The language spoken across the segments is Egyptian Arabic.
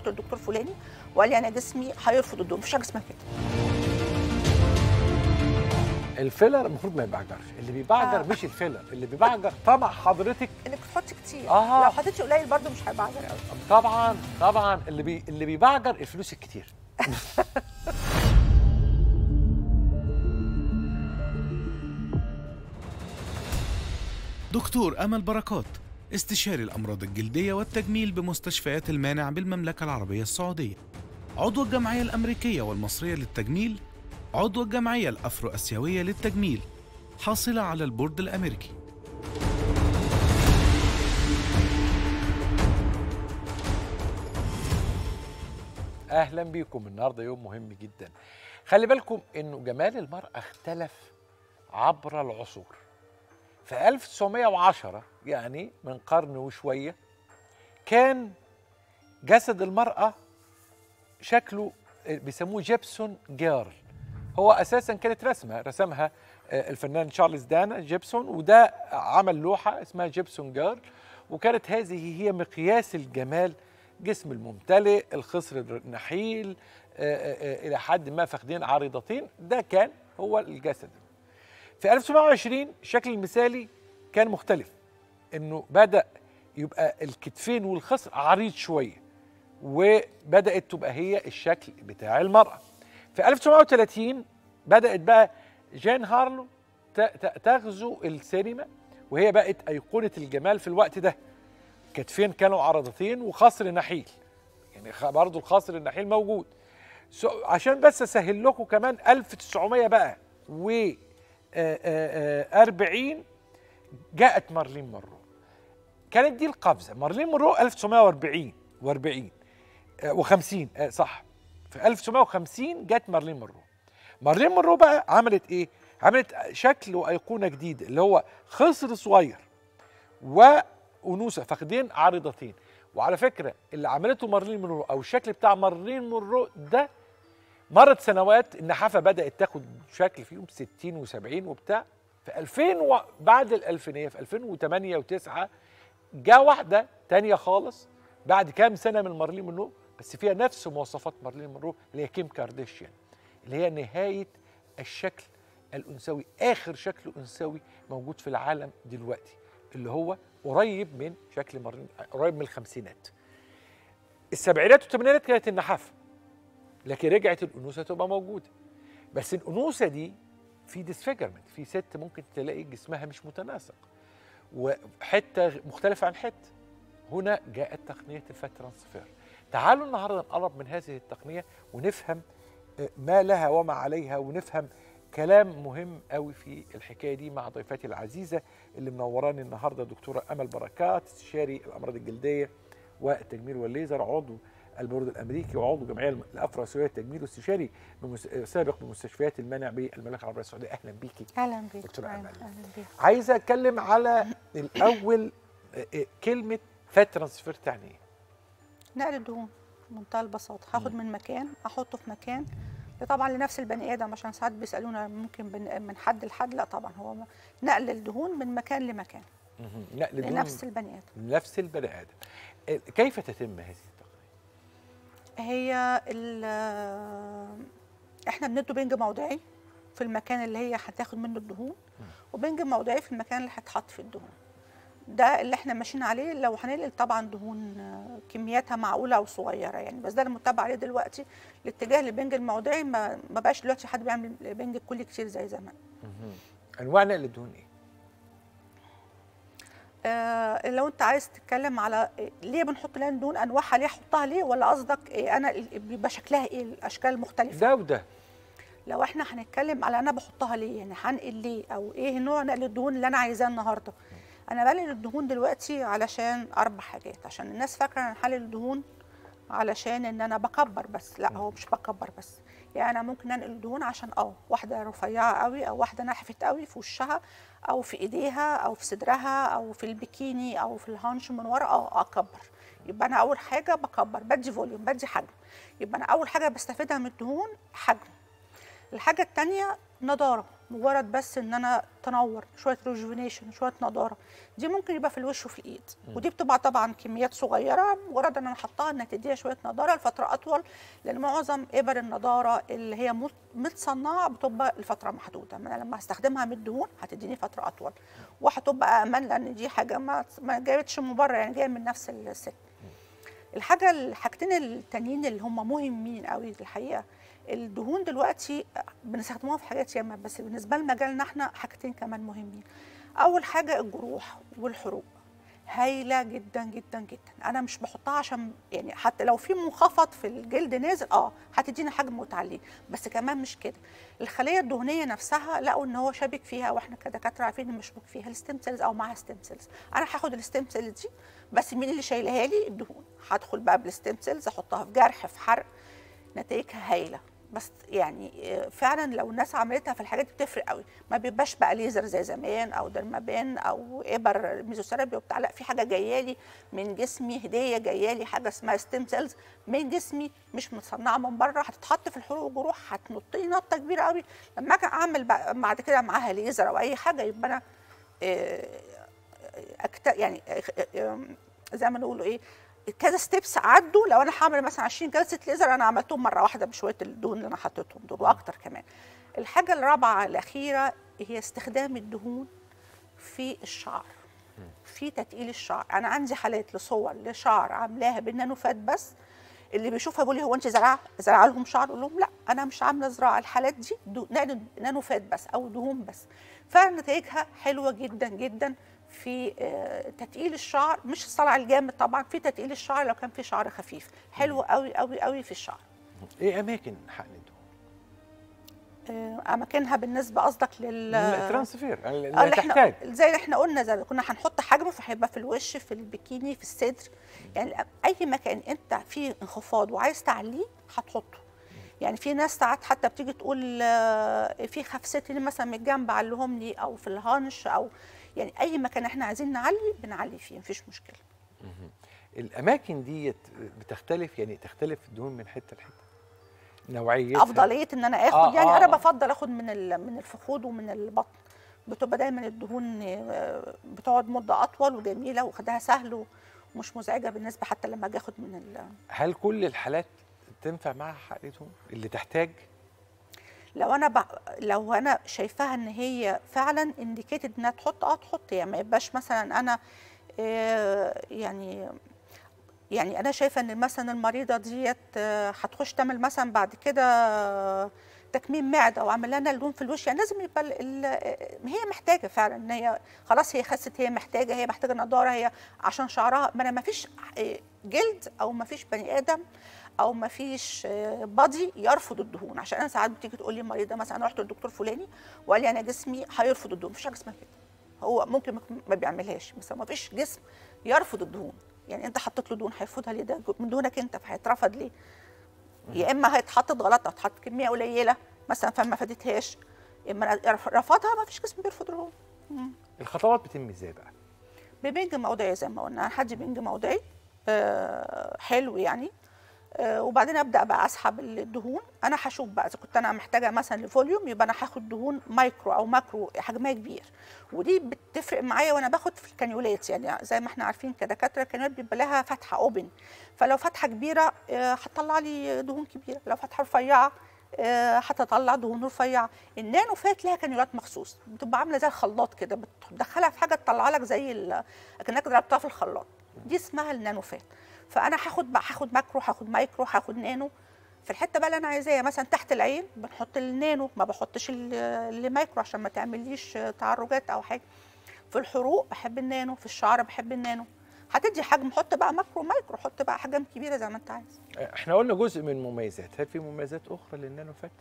للدكتور فلاني وقال لي انا جسمي هيرفض الدهون مفيش حاجه اسمها كده الفيلر المفروض ما يبعجرش اللي بيبعجر آه. مش الفيلر اللي بيبعجر طبعا حضرتك انك تحطي كتير آه. لو حطيتي قليل برده مش هيبقى عجل قوي طبعا طبعا اللي بي اللي بيبعجر الفلوس الكتير دكتور أمل بركات استشاري الأمراض الجلدية والتجميل بمستشفيات المانع بالمملكة العربية السعودية عضو الجمعية الأمريكية والمصرية للتجميل عضو الجمعية الأفرو أسيوية للتجميل حاصلة على البورد الأمريكي اهلا بيكم النهارده يوم مهم جدا خلي بالكم انه جمال المراه اختلف عبر العصور في 1910 يعني من قرن وشويه كان جسد المراه شكله بيسموه جيبسون جيرل هو اساسا كانت رسمه رسمها آه، الفنان تشارلز دانا جيبسون وده عمل لوحه اسمها جيبسون جيرل وكانت هذه هي مقياس الجمال جسم الممتلئ الخصر النحيل آه، آه، آه، الى حد ما فخدين عريضتين ده كان هو الجسد في 1920 الشكل المثالي كان مختلف انه بدا يبقى الكتفين والخصر عريض شويه وبدات تبقى هي الشكل بتاع المراه في 1930 بدات بقى جان هارلو ت- ت- تغزو السينما وهي بقت ايقونه الجمال في الوقت ده كتفين كانوا عرضتين وخصر نحيل يعني خ- برضو الخصر النحيل موجود سو- عشان بس اسهل لكم كمان 1900 بقى و آه، آه، آه، 40 جاءت مارلين مونرو كانت دي القفزه مارلين مونرو 1940 و40 و50 صح في 1950 جت مارلين مونرو مارلين مونرو بقى عملت ايه عملت شكل وايقونه جديده اللي هو خصر صغير وانوثه فخدين عارضتين وعلى فكره اللي عملته مارلين مونرو او الشكل بتاع مارلين مونرو ده مرت سنوات النحافه بدات تاخد شكل فيهم 60 و70 وبتاع في 2000 و... بعد الالفينيه في 2008 و9 جاء واحده تانية خالص بعد كام سنه من مارلين مونرو بس فيها نفس مواصفات مارلين مونرو اللي هي كيم كارديشيان اللي هي نهايه الشكل الانثوي اخر شكل انثوي موجود في العالم دلوقتي اللي هو قريب من شكل مارلين قريب من الخمسينات السبعينات والثمانينات كانت النحافه لكن رجعت الانوثه تبقى موجوده بس الانوثه دي في ديسفيجرمنت في ست ممكن تلاقي جسمها مش متناسق وحته مختلفه عن حته هنا جاءت تقنيه الفات ترانسفير تعالوا النهارده نقرب من هذه التقنيه ونفهم آه، ما لها وما عليها ونفهم كلام مهم قوي في الحكايه دي مع ضيفتي العزيزه اللي منوراني النهارده دكتوره امل بركات استشاري الامراض الجلديه والتجميل والليزر عضو البورد الامريكي وعضو جمعيه الافرو اسيويه للتجميل واستشاري بمس... سابق بمستشفيات المانع بالمملكه العربيه السعوديه اهلا بيكي اهلا بيك دكتورة أهلاً- أمل. اهلا بيك عايز اتكلم على الاول آه، آه، كلمه فات ترانسفير تعني ايه؟ نقل الدهون بمنتهى البساطه هاخد من مكان احطه في مكان ده طبعا لنفس البني ادم عشان ساعات بيسالونا ممكن بن- من حد لحد لا طبعا هو نقل الدهون من مكان لمكان مهم. نقل دهون لنفس البني ادم نفس البني ادم آه، كيف تتم هذه التقنيه؟ هي ال احنا بندوا بنج موضعي في المكان اللي هي هتاخد منه الدهون وبنج موضعي في المكان اللي هتحط فيه الدهون ده اللي احنا ماشيين عليه لو هننقل طبعا دهون آه، كمياتها معقوله او صغيره يعني بس ده اللي متبع عليه دلوقتي الاتجاه للبنج الموضعي ما, ما بقاش دلوقتي حد بيعمل بنج كلي كتير زي زمان مهم. انواع نقل الدهون ايه؟ آه لو انت عايز تتكلم على إيه، ليه بنحط لها دهون انواعها ليه احطها ليه ولا قصدك إيه انا ال- بيبقى شكلها ايه الاشكال المختلفه ده وده لو احنا هنتكلم على انا بحطها ليه يعني هنقل ليه او ايه نوع نقل الدهون اللي انا عايزاه النهارده انا بقلل الدهون دلوقتي علشان اربع حاجات عشان الناس فاكره ان حلل الدهون علشان ان انا بكبر بس لا هو مش بكبر بس يعني انا ممكن انقل الدهون عشان اه واحده رفيعه قوي او واحده نحفت قوي في وشها او في ايديها او في صدرها او في البكيني او في الهانش من ورا اه اكبر يبقى انا اول حاجه بكبر بدي فوليوم بدي حجم يبقى انا اول حاجه بستفيدها من الدهون حجم الحاجه الثانيه نضاره مجرد بس ان انا تنور شويه ريجوفينيشن شويه نضاره دي ممكن يبقى في الوش وفي الايد ودي بتبقى طبعا كميات صغيره مجرد ان انا احطها انها تديها شويه نضاره لفتره اطول لان معظم ابر النضاره اللي هي مت- متصنعه بتبقى لفتره محدوده ما انا لما هستخدمها من الدهون هتديني فتره اطول وهتبقى امان لان دي حاجه ما ما جابتش من بره يعني جايه من نفس الست الحاجه الحاجتين التانيين اللي هم مهمين قوي الحقيقه الدهون دلوقتي بنستخدموها في حاجات ياما بس بالنسبه لمجالنا احنا حاجتين كمان مهمين اول حاجه الجروح والحروق هايله جدا جدا جدا انا مش بحطها عشان يعني حتى لو في منخفض في الجلد نازل اه هتدينا حجم متعلي بس كمان مش كده الخليه الدهنيه نفسها لقوا ان هو شابك فيها واحنا كدكاتره عارفين ان مشبوك فيها الستيم سيلز او معاها ستيم سيلز انا هاخد الستيم سيلز دي بس مين اللي شايلها لي الدهون هدخل بقى بالستيم سيلز احطها في جرح في حرق نتائجها هايله بس يعني آه، فعلا لو الناس عملتها في الحاجات دي بتفرق قوي ما بيبقاش بقى ليزر زي زمان او درمابان او ابر ميزوثيرابي وبتاع لا في حاجه جايه لي من جسمي هديه جايه لي حاجه اسمها ستيم سيلز من جسمي مش متصنعه من بره هتتحط في الحروق والجروح هتنط لي نطه كبيره قوي لما اجي اعمل بقى بعد كده معاها ليزر او اي حاجه يبقى انا آه، أكت... يعني آه، آه، زي ما نقولوا ايه كذا ستيبس عدوا لو انا هعمل مثلا 20 جلسه ليزر انا عملتهم مره واحده بشويه الدهون اللي انا حطيتهم دول واكتر كمان الحاجه الرابعه الاخيره هي استخدام الدهون في الشعر في تتقيل الشعر انا عندي حالات لصور لشعر عاملاها بالنانوفات بس اللي بيشوفها بيقول لي هو انت زرع زرع لهم شعر اقول لهم لا انا مش عامله زراعه الحالات دي دو- نانو- نانوفات بس او دهون بس فنتائجها حلوه جدا جدا في آه، تتقيل الشعر مش الصلع الجامد طبعا في تتقيل الشعر لو كان في شعر خفيف حلو قوي قوي قوي في الشعر ايه اماكن حقن الدهون آه، اماكنها بالنسبه قصدك لل الترانسفير آه، اللي اللي احنا تحتاج زي اللي احنا قلنا زي كنا هنحط حجمه فهيبقى في الوش في البكيني في الصدر يعني اي مكان انت فيه انخفاض وعايز تعليه هتحطه يعني في ناس ساعات حتى بتيجي تقول آه، في خفستي لي مثلا من الجنب علهم لي او في الهانش او يعني اي مكان احنا عايزين نعلي بنعلي فيه مفيش مشكله الاماكن ديت بتختلف يعني تختلف الدهون من حته لحته نوعيتها افضليه ان انا اخد آه، يعني آه، انا آه. بفضل اخد من ال- من الفخذ ومن البطن بتبقى دايما الدهون آه، بتقعد مده اطول وجميله وخدها سهل ومش مزعجه بالنسبه حتى لما اجي اخد من ال هل كل الحالات تنفع معاها حقن دهون اللي تحتاج لو انا ب... لو انا شايفاها ان هي فعلا انديكيتد انها تحط اه تحط يعني ما يبقاش مثلا انا آه، يعني يعني انا شايفه ان مثلا المريضه ديت آه، هتخش تعمل مثلا بعد كده آه، تكميم معده واعمل لها نلون في الوش يعني لازم يبقى ال... ال... آه، هي محتاجه فعلا ان هي خلاص هي خست هي محتاجه هي محتاجه نضاره هي عشان شعرها ما انا ما فيش جلد او ما فيش بني ادم او ما فيش بادي يرفض الدهون عشان انا ساعات بتيجي تقول لي مريضه مثلا انا رحت للدكتور فلاني وقال لي انا جسمي هيرفض الدهون مفيش حاجه اسمها كده هو ممكن ما- ما بيعملهاش بس ما فيش جسم يرفض الدهون يعني انت حطيت له دهون هيرفضها ليه ده من دونك انت فهيترفض ليه يا اما هيتحطت غلط او اتحط كميه قليله مثلا فما فادتهاش يا اما رفضها ما فيش جسم بيرفض الدهون مم. الخطوات بتتم ازاي بقى ببنج موضعي زي ما قلنا حد بنج موضعي آه حلو يعني آه وبعدين ابدا بقى اسحب الدهون انا هشوف بقى اذا كنت انا محتاجه مثلا لفوليوم يبقى انا هاخد دهون مايكرو او ماكرو حجمها كبير ودي بتفرق معايا وانا باخد في الكانيولات يعني زي ما احنا عارفين كدكاتره الكانيولات بيبقى لها فتحه اوبن فلو فتحه كبيره آه، هتطلع لي دهون كبيره لو فتحه رفيعه آه، هتطلع دهون رفيعه النانو فات لها كانيولات مخصوص بتبقى عامله زي الخلاط كده بتدخلها في حاجه تطلع لك زي ال- اكنك ضربتها في الخلاط دي اسمها النانو فات فانا هاخد بقى هاخد ماكرو هاخد مايكرو هاخد نانو في الحته بقى اللي انا عايزاها مثلا تحت العين بنحط النانو ما بحطش ال- المايكرو عشان ما تعمليش تعرجات او حاجه في الحروق بحب النانو في الشعر بحب النانو هتدي حجم حط بقى ماكرو مايكرو حط بقى حجم كبيره زي ما انت عايز احنا قلنا جزء من المميزات هل في مميزات اخرى للنانو فات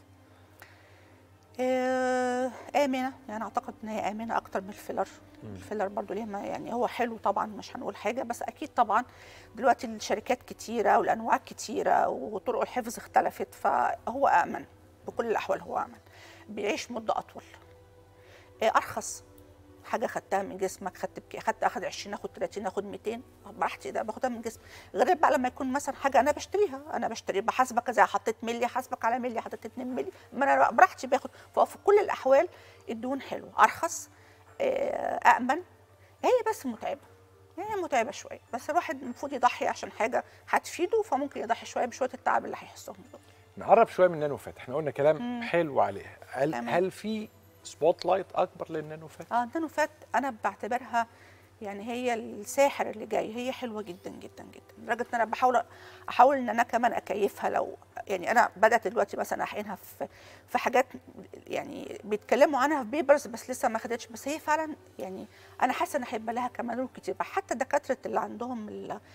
آه، آمنة يعني أعتقد إن هي آمنة أكتر من الفيلر الفيلر برضو ليه ما يعني هو حلو طبعا مش هنقول حاجة بس أكيد طبعا دلوقتي الشركات كتيرة والأنواع كتيرة وطرق الحفظ اختلفت فهو آمن بكل الأحوال هو آمن بيعيش مدة أطول آه، أرخص حاجه خدتها من جسمك خدت بك خدت اخد 20 اخد 30 اخد 200 براحتي ده باخدها من جسمي غير بقى لما يكون مثلا حاجه انا بشتريها انا بشتري بحاسبك زي حطيت ملي حاسبك على ملي حطيت 2 ملي ما انا بقى براحتي باخد ففي كل الاحوال الدهون حلوه ارخص آه، امن هي بس متعبه هي متعبه شويه بس الواحد المفروض يضحي عشان حاجه هتفيده فممكن يضحي شويه بشويه التعب اللي هيحسهم دول نقرب شويه من النانو فات احنا قلنا كلام حلو عليها هل تمام. هل في سبوت لايت اكبر للنانو فات اه النانو فات انا بعتبرها يعني هي الساحر اللي جاي هي حلوه جدا جدا جدا لدرجه ان انا بحاول احاول ان انا كمان اكيفها لو يعني انا بدات دلوقتي مثلا احقنها في في حاجات يعني بيتكلموا عنها في بيبرز بس لسه ما خدتش بس هي فعلا يعني انا حاسه ان هيبقى لها كمان رول كتير حتى دكاتره اللي عندهم ال- آه،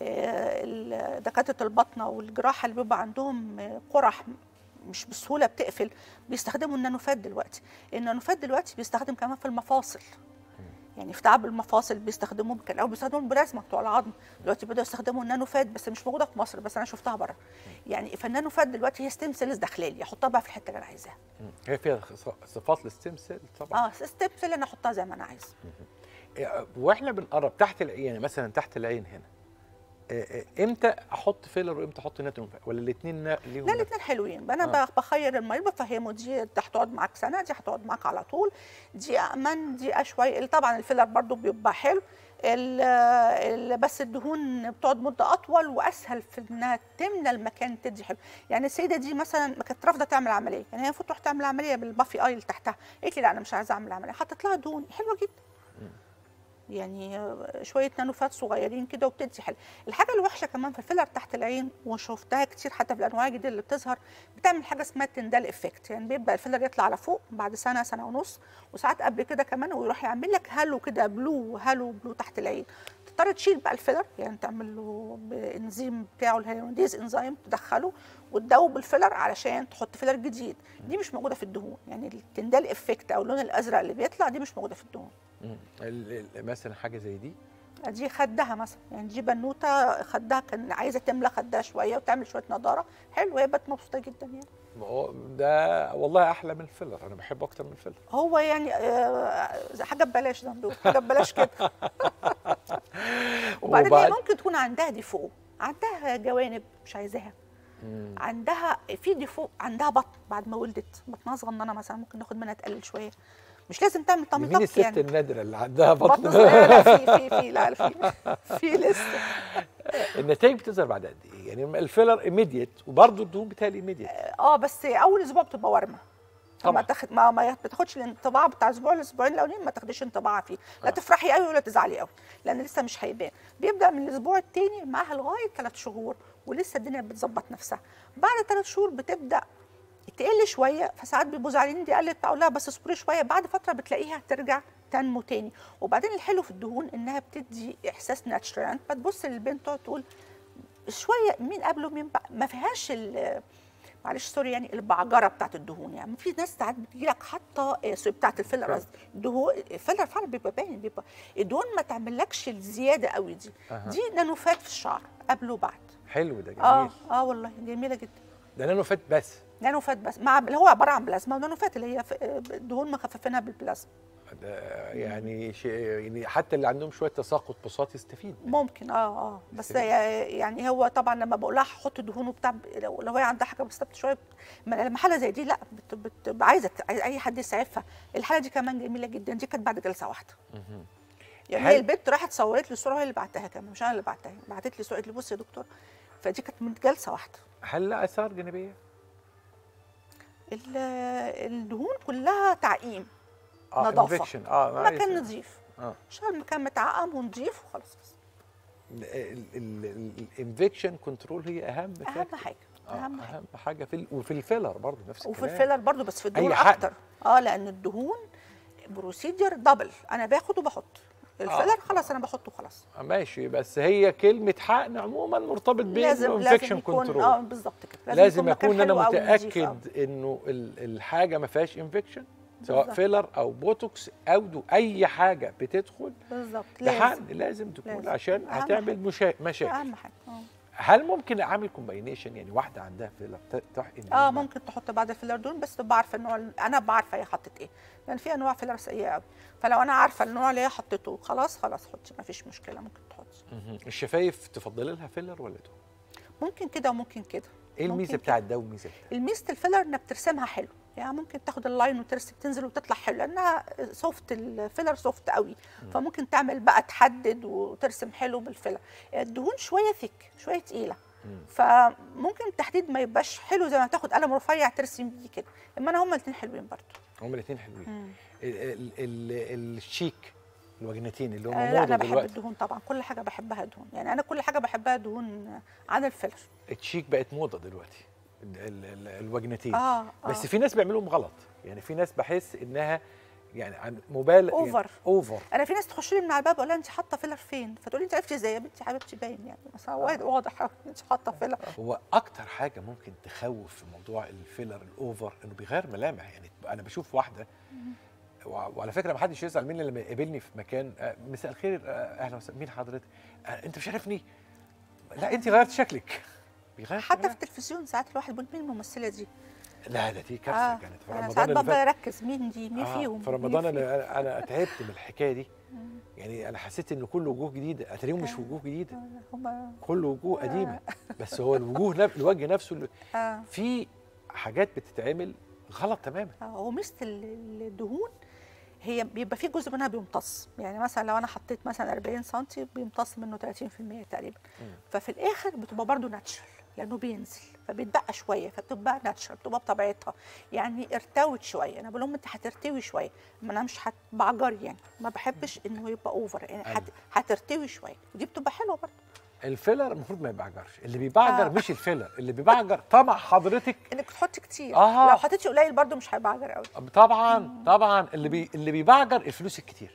ال- دكاتره البطنه والجراحه اللي بيبقى عندهم آه، قرح مش بسهوله بتقفل بيستخدموا النانوفات دلوقتي النانوفات دلوقتي بيستخدم كمان في المفاصل يعني في تعب المفاصل بيستخدموه كان الاول بيستخدموا البلازما بتوع العظم دلوقتي بداوا يستخدموا النانوفات بس مش موجوده في مصر بس انا شفتها بره يعني فالنانوفات دلوقتي هي ستيم سيلز داخلالي احطها بقى في الحته اللي انا عايزاها هي فيها خص- صفات للستيم سيل طبعا اه ستيم سيل انا احطها زي ما انا عايزه إيه، واحنا بنقرب تحت العين يعني مثلا تحت العين هنا إيه، إيه، امتى احط فيلر وامتى احط ناتو فات ولا الاثنين ليهم لا نفس- الاثنين حلوين انا آه. آه. بخير المريض بفهمه دي هتقعد معاك سنه دي هتقعد معاك على طول دي امن دي اشوي طبعا الفيلر برضو بيبقى حلو ال- ال- بس الدهون بتقعد مده اطول واسهل في انها تملى المكان تدي حلو يعني السيده دي مثلا ما كانت رافضه تعمل عمليه يعني هي المفروض تروح تعمل عمليه بالبافي اي اللي تحتها قالت لي لا انا مش عايزه اعمل عمليه حطيت لها دهون حلوه جدا يعني شويه نانوفات صغيرين كده وبتدي حلو الحاجه الوحشه كمان في الفيلر تحت العين وشفتها كتير حتى في الانواع الجديده اللي بتظهر بتعمل حاجه اسمها تندال افكت يعني بيبدا الفيلر يطلع على فوق بعد سنه سنه ونص وساعات قبل كده كمان ويروح يعمل لك هالو كده بلو هالو بلو تحت العين تضطر تشيل بقى الفيلر يعني تعمل له بانزيم بتاعه الهيروديز انزيم تدخله وتدوب الفيلر علشان تحط فيلر جديد دي مش موجوده في الدهون يعني التندال افكت او اللون الازرق اللي بيطلع دي مش موجوده في الدهون مم. ال- ال- مثلا حاجه زي دي دي خدها مثلا يعني دي بنوته خدها كان عايزه تملى خدها شويه وتعمل شويه نضاره حلو هي بقت مبسوطه جدا يعني ما هو ده والله احلى من الفيلر انا بحبه اكتر من الفيلر هو يعني آه، زي حاجه ببلاش زي ما بيقولوا حاجه ببلاش كده وبعدين هي وبعد- ممكن تكون عندها ديفو عندها جوانب مش عايزاها مم. عندها في ديفو عندها بطن بعد ما ولدت بطنها صغننه مثلا ممكن ناخد منها تقلل شويه مش لازم تعمل طمي مين طق الست يعني النادره اللي عندها بطن بطن صغيره لا في في في لا في في لسه النتائج بتظهر بعد قد ايه يعني الفيلر ايميديت وبرضه الدهون بتاعي ايميديت اه بس اول اسبوع بتبقى ورمه طبعا. ما تاخد ما ما بتاخدش الانطباع بتاع الاسبوع الاسبوعين الاولين ما تاخديش انطباع فيه لا آه. تفرحي قوي ولا تزعلي قوي لان لسه مش هيبان بيبدا من الاسبوع الثاني معاها لغايه ثلاث شهور ولسه الدنيا بتظبط نفسها بعد ثلاث شهور بتبدا تقل شويه فساعات بيبقوا زعلانين دي قلت اقول لها بس اصبري شويه بعد فتره بتلاقيها ترجع تنمو تاني وبعدين الحلو في الدهون انها بتدي احساس ناتشرال انت بتبص للبنت تقعد تقول شويه مين قبله مين بقى ما فيهاش ال- معلش سوري يعني البعجره بتاعت الدهون يعني في ناس ساعات بتجي لك حاطه آه، سوري بتاعت الفيلر فعلا. قصدي الدهون الفيلر فعلا بيبقى باين بيبقى الدهون ما تعملكش الزياده قوي دي أها. دي نانوفات في الشعر قبل وبعد حلو ده جميل اه اه والله جميله جدا ده نانو فات بس نانوفات بس مع اللي هو عباره عن بلازما ونانوفات اللي هي في- آه، دهون مخففينها بالبلازما ده يعني شيء يعني حتى اللي عندهم شويه تساقط بساط يستفيد ممكن اه اه بس بس- يعني هو طبعا لما بقول لها حط دهون وبتاع لو لو هي عندها حاجه بسيطه شويه ما لما حاله زي دي لا بت- بتبقى عايزه عايز اي حد يسعفها الحاله دي كمان جميله جدا دي كانت بعد جلسه واحده مهم. يعني هل- هي البنت راحت صورت لي صوره هي اللي بعتها كمان مش انا اللي بعتها بعتت لي صوره قالت لي بصي يا دكتور فدي كانت من جلسه واحده هل لها اثار جانبيه؟ ال- الدهون كلها تعقيم اه نظافة. infection. اه ما عايز- مكان نظيف اه عشان المكان متعقم ونظيف وخلاص بس الانفكشن كنترول هي اهم اهم فاكتور. حاجه آه، اهم حاجه اهم حاجه في ال- وفي الفيلر برضه نفس وفي الكلام الفيلر برضو بس في الدهون حقن. اكتر اه لان الدهون بروسيدير دبل انا باخد وبحط الفيلر خلاص انا بحطه خلاص آه، ماشي بس هي كلمه حقن عموما مرتبط لازم لازم بالانفكشن يكون كنترول اه بالظبط كده لازم يكون مكان اكون انا حلو أوي ونضيف أوي. متاكد انه ال- الحاجه ما فيهاش انفكشن سواء بالظبط. فيلر او بوتوكس او دو اي حاجه بتدخل بالظبط ده لازم حقن لازم تكون لازم. عشان أهم هتعمل حاجة. مشا... مشاكل اهم حاجه اه هل ممكن اعمل كومباينيشن يعني واحده عندها فيلر ت- تحقن اه مع- ممكن تحط بعد الفيلر دهون بس تبقى عارفه النوع انا بعرفه هي حطت ايه لان في انواع فيلر سيئه قوي فلو انا عارفه النوع اللي هي حطته خلاص خلاص حطي ما فيش مشكله ممكن تحطي مهم. الشفايف تفضلي لها فيلر ولا دهون؟ ممكن كده وممكن كده ايه الميزه ممكن بتاعت ده والميزه بتاعت الميزه الفيلر انها بترسمها حلو يعني ممكن تاخد اللاين وترسم تنزل وتطلع حلو لانها سوفت الفيلر سوفت قوي فممكن تعمل بقى تحدد وترسم حلو بالفيلر الدهون شويه ثيك شويه تقيله مم. فممكن التحديد ما يبقاش حلو زي ما تاخد قلم رفيع ترسم بيه كده اما انا هما الاثنين حلوين برضه هما الاثنين حلوين مم. ال- ال- ال- الشيك الوجنتين اللي هم آه لا موضه انا بحب دلوقتي الدهون طبعا كل حاجه بحبها دهون يعني انا كل حاجه بحبها دهون عن الفيلر الشيك بقت موضه دلوقتي ال- ال- ال- الوجنتين اه بس آه. في ناس بيعملوهم غلط يعني في ناس بحس انها يعني عن مبالغ يعني أوفر. اوفر انا في ناس تخش لي من على الباب اقول لها انت حاطه فيلر فين فتقول لي انت عرفتي ازاي يا بنتي حبيبتي باين يعني بس هو واضح أوي انت حاطه فيلر هو اكتر حاجه ممكن تخوف في موضوع الفيلر الاوفر انه بيغير ملامح يعني انا بشوف واحده وع- وعلى فكره ما حدش يزعل مني لما يقابلني في مكان آه، مساء الخير آه، اهلا وسهلا مين حضرتك آه، انت مش عارفني لا انت غيرت شكلك بيغير حتى في ملامح. التلفزيون ساعات الواحد بيقول مين الممثله دي لا ده دي كارثه اه كانت في انا رمضان ساعات اللي بفضل فات اركز مين دي مين آه، فيهم في مين رمضان فيهم؟ انا انا تعبت من الحكايه دي يعني انا حسيت ان كل وجوه جديده اتاريهم مش وجوه جديده هما كل وجوه قديمه بس هو الوجوه نف... الوجه نفسه اللي اه في حاجات بتتعمل غلط تماما آه، هو ميزه ال- الدهون هي بيبقى في جزء منها بيمتص يعني مثلا لو انا حطيت مثلا 40 سم بيمتص منه 30% تقريبا ففي الاخر بتبقى برضو ناتشرال لانه بينزل فبيتبقى شويه فبتبقى ناتشرال بتبقى بطبيعتها يعني ارتوت شويه انا بقول لهم انت هترتوي شويه ما انا مش هتبعجر يعني ما بحبش انه يبقى اوفر يعني أيوة. هت- هترتوي شويه ودي بتبقى حلوه برضو الفيلر المفروض ما يبعجرش اللي بيبعجر آه. مش الفيلر اللي بيبعجر طبعا حضرتك انك تحطي كتير آه. لو حطيتي قليل برضو مش هيبعجر قوي طبعا طبعا اللي بي اللي بيبعجر الفلوس الكتير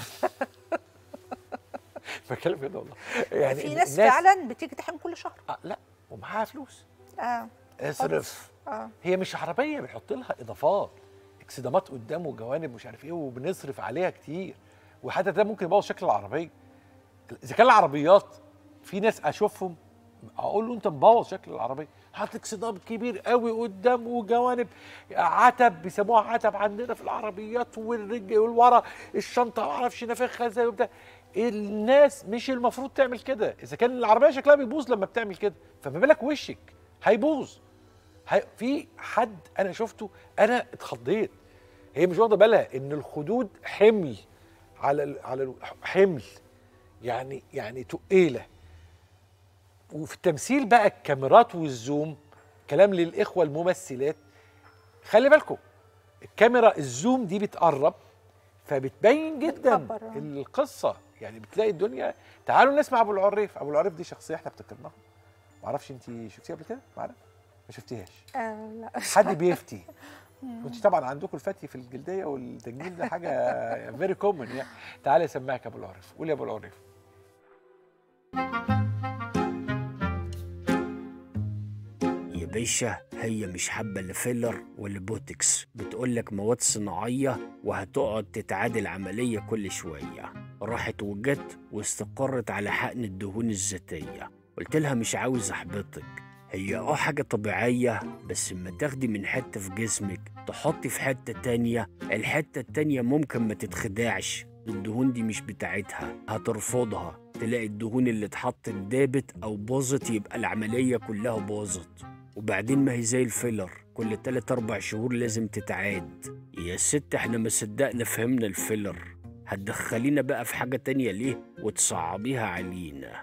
بتكلم كده والله يعني في ناس الناس- فعلا بتيجي تحقن كل شهر آه لا ومعاها فلوس اه اصرف اه هي مش عربيه بنحط لها اضافات اكسدامات قدام وجوانب مش عارف ايه وبنصرف عليها كتير وحتى ده ممكن يبوظ شكل العربيه اذا كان العربيات في ناس اشوفهم اقول له انت مبوظ شكل العربيه حاطط اكسدام كبير قوي قدام وجوانب عتب بيسموها عتب عندنا في العربيات والرجل والورا الشنطه ما اعرفش نافخها ازاي وبتاع الناس مش المفروض تعمل كده اذا كان العربيه شكلها بيبوظ لما بتعمل كده فما بالك وشك هيبوظ هي في حد انا شفته انا اتخضيت هي مش واخده بالها ان الخدود حمل على ال على ال حمل يعني يعني تقيله وفي التمثيل بقى الكاميرات والزوم كلام للاخوه الممثلات خلي بالكم الكاميرا الزوم دي بتقرب فبتبين جدا بتكبر، آه. القصه يعني بتلاقي الدنيا تعالوا نسمع ابو العريف ابو العريف دي شخصيه احنا افتكرناها معرفش انت شفتيها قبل كده معانا ما شفتيهاش آه لا حد بيفتي وانت طبعا عندكم الفتي في الجلديه والتجميل ده حاجه فيري كومن يعني تعالى اسمعك يا ابو العريف قول يا ابو العريف يا باشا هي مش حابة لا فيلر ولا بوتكس بتقولك مواد صناعية وهتقعد تتعادل عملية كل شوية راحت وجت واستقرت على حقن الدهون الذاتية قلت لها مش عاوز احبطك هي اه حاجة طبيعية بس اما تاخدي من حتة في جسمك تحطي في حتة تانية الحتة التانية ممكن ما تتخدعش الدهون دي مش بتاعتها هترفضها تلاقي الدهون اللي اتحطت دابت او باظت يبقى العملية كلها باظت وبعدين ما هي زي الفيلر كل تلات أربع شهور لازم تتعاد يا ست احنا ما صدقنا فهمنا الفيلر هتدخلينا بقى في حاجة تانية ليه وتصعبيها علينا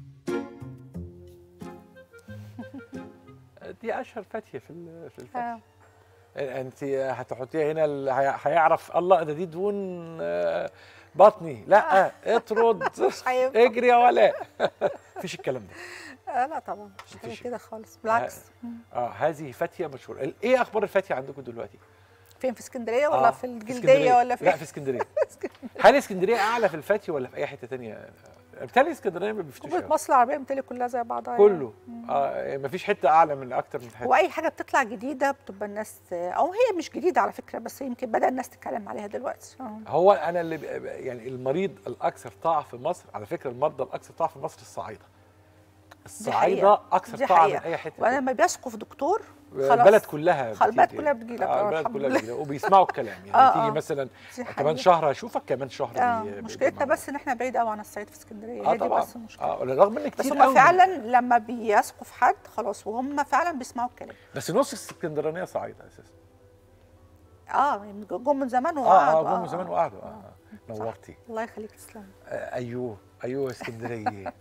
دي اشهر فتيه في ال- في الفتي آه. انت هتحطيها هنا ال- هي- هيعرف الله ده دي دهون آه، بطني لا اطرد هينفع. اجري يا ولا مفيش الكلام ده آه لا طبعا مش حاجه مفيش. كده خالص بالعكس مم. اه هذه فتيه مشهوره ال- ايه اخبار الفتيه عندكم دلوقتي فين في اسكندريه ولا آه، في الجلديه اسكندرية. ولا في لا في اسكندريه هل اسكندريه اعلى في الفتي ولا في اي حته تانية بالتالي اسكندريه ما بيفتوش جمهورية أوي. مصر العربيه متهيألي كلها زي بعضها كله آه مفيش حته اعلى من اكتر من حته واي حاجه بتطلع جديده بتبقى الناس او هي مش جديده على فكره بس يمكن بدا الناس تتكلم عليها دلوقتي آه. هو انا اللي ب- يعني المريض الاكثر طاعه في مصر على فكره المرضى الاكثر طاعه في مصر الصعايده الصعايده اكثر دي طاعه من حقيقة. اي حته وانا تانية. لما بيثقوا في دكتور البلد كلها خلاص، البلد بتيجي. كلها بتجيلك، آه آه، البلد الحمد كلها لله. بتجيلك وبيسمعوا الكلام يعني آه، تيجي آه. مثلا دي كمان حقيقة. شهر اشوفك كمان شهر اه بي- مشكلتنا بيجمعوا. بس ان احنا بعيد قوي عن الصعيد في اسكندريه اه هي دي طبعا بس المشكله اه رغم ان بس كتير هم قوي فعلا لما بيثقوا في حد خلاص وهم فعلا بيسمعوا الكلام بس نص اسكندرانيه صعيده اساسا اه جم من زمان اه وقعدوا اه جم من زمان وقعدوا اه آه. نورتي الله يخليك تسلم آه، ايوه ايوه اسكندريه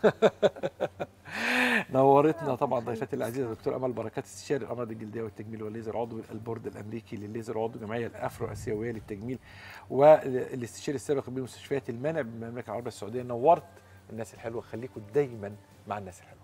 نورتنا طبعا ضيفتي العزيزه دكتور امل بركات استشاري الامراض الجلديه والتجميل والليزر عضو البورد الامريكي للليزر وعضو الجمعيه الافرو اسيويه للتجميل والاستشاري السابق بمستشفيات المانع بالمملكه العربيه السعوديه نورت الناس الحلوه خليكم دايما مع الناس الحلوه